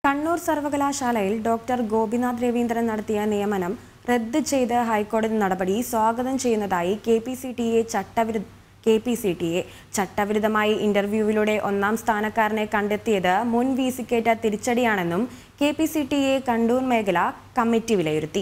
കണ്ണൂർ സർവകലാശാലയിൽ ഡോക്ടർ ഗോപിനാഥ് രവീന്ദ്രൻ നടത്തിയ നിയമനം റദ്ദ് ചെയ്ത് ഹൈക്കോടതി നടപടി സ്വാഗതം ചെയ്യുന്നതായി K P C T A ചട്ടവിരു K P C T A ചട്ടവിരുദ്ധമായി ഇന്റർവ്യൂവിലൂടെ ഒന്നാം സ്ഥാനക്കാരനെ കണ്ടെത്തിയത് മുൻ വി സിക്കേറ്റ തിരിച്ചടിയാണെന്നും K P C T A Kannur മേഖല കമ്മിറ്റി വിലയിരുത്തി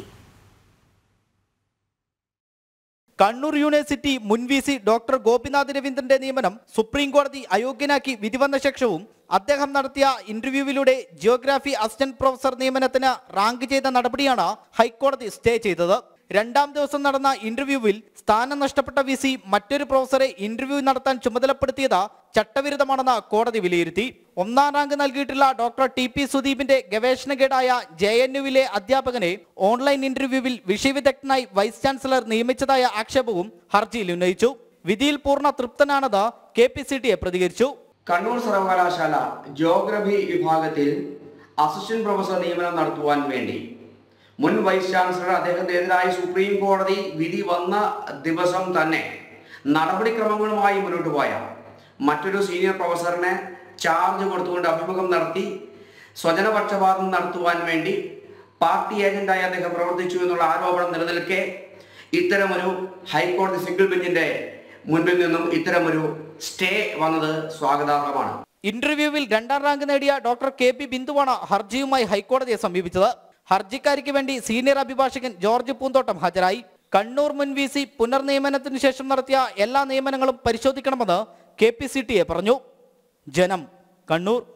കണ്ണൂർ യൂണിവേഴ്സിറ്റി മുൻ വി സി ഡോക്ടർ ഗോപിനാഥ് രവീന്ദ്രന്റെ നിയമനം സുപ്രീം കോടതി അയോഗ്യനാക്കി വിധി വന്ന ശേഷവും അദ്ദേഹം നടത്തിയ ഇന്റർവ്യൂവിലൂടെ ജിയോഗ്രാഫി അസിസ്റ്റന്റ് പ്രൊഫസർ നിയമനത്തിന് റാങ്ക് ചെയ്ത നടപടിയാണ് ഹൈക്കോടതി സ്റ്റേ ചെയ്തത് രണ്ടാം ദിവസം നടന്ന ഇന്റർവ്യൂവിൽ സ്ഥാനം നഷ്ടപ്പെട്ട വി സി മറ്റൊരു പ്രൊഫസറെ ഇന്റർവ്യൂ നടത്താൻ ചുമതലപ്പെടുത്തിയത് ചട്ടവിരുദ്ധമാണെന്ന് കോടതി വിലയിരുത്തി ഒന്നാം റാങ്ക് നൽകിയിട്ടുള്ള ഡോക്ടർ ടി പി സുദീപിന്റെ ഗവേഷണകേടായ ജെ എൻ യുവിലെ അധ്യാപകനെ ഓൺലൈൻ ഇന്റർവ്യൂവിൽ വിഷയവിദഗ്ധനായി വൈസ് ചാൻസലർ നിയമിച്ചതായ ആക്ഷേപവും ഹർജിയിൽ ഉന്നയിച്ചു വിധിയിൽ പൂർണ്ണ തൃപ്തനാണെന്ന് K P C T A പ്രതികരിച്ചു കണ്ണൂർ സർവകലാശാല ജോഗ്രഫി വിഭാഗത്തിൽ അസിസ്റ്റന്റ് പ്രൊഫസർ നിയമനം നടത്തുവാൻ വേണ്ടി മുൻ വൈസ് ചാൻസലർ അദ്ദേഹത്തിനെതിരായി സുപ്രീം കോടതി വിധി വന്ന ദിവസം തന്നെ നടപടിക്രമങ്ങളുമായി മുന്നോട്ട് പോയ മറ്റൊരു സീനിയർ പ്രൊഫസറിനെ ചാർജ് കൊടുത്തുകൊണ്ട് അഭിമുഖം നടത്തി സ്വജനപക്ഷപാതം നടത്തുവാൻ വേണ്ടി പാർട്ടി ഏജന്റായി അദ്ദേഹം പ്രവർത്തിച്ചു എന്നുള്ള ആരോപണം നിലനിൽക്കെ ഇത്തരമൊരു ഹൈക്കോടതി സിംഗിൾ ബെഞ്ചിന്റെ മുൻപിൽ നിന്നും ഇത്തരമൊരു സ്റ്റേ വന്നത് സ്വാഗതാർഹമാണ് ഇന്റർവ്യൂവിൽ രണ്ടാം റാങ്ക് നേടിയ ഡോക്ടർ കെ പി ബിന്ദുവാണ് ഹർജിയുമായി ഹൈക്കോടതിയെ സമീപിച്ചത് ഹർജിക്കാരിക്ക് വേണ്ടി സീനിയർ അഭിഭാഷകൻ ജോർജ് പൂന്തോട്ടം ഹാജരായി കണ്ണൂർ മുൻ വി സി പുനർനിയമനത്തിനു ശേഷം നടത്തിയ എല്ലാ നിയമനങ്ങളും പരിശോധിക്കണമെന്ന് K P C T A പറഞ്ഞു ജനം കണ്ണൂർ